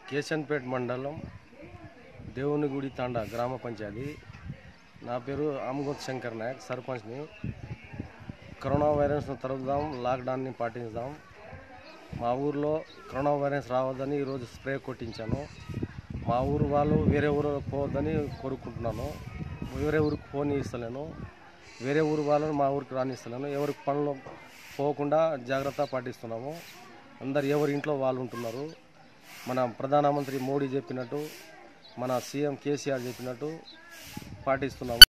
కేశన్పేట్ మండలం దేవునిగుడి తాండా గ్రామ పంచాయతీ నా పేరు ఆమగోత్ శంకర్ నాయక్ సర్పంచ్ని కరోనా వైరస్ను తరుపుదాం లాక్డౌన్ని పాటించుదాం మా ఊర్లో కరోనా వైరస్ రావద్దని ఈరోజు స్ప్రే కొట్టించాను మా ఊరు వాళ్ళు వేరే ఊరు పోవద్దని కోరుకుంటున్నాను వేరే ఊరికి పోనీ ఇస్తలేను వేరే ఊరు వాళ్ళని మా ఊరికి రానిస్తలేను ఎవరికి పనులు పోకుండా జాగ్రత్త పాటిస్తున్నాము అందరు ఎవరి ఇంట్లో వాళ్ళు ఉంటున్నారు మన ప్రధానమంత్రి మోడీ చెప్పినట్టు మన సీఎం కేసీఆర్ చెప్పినట్టు పాటిస్తున్నాము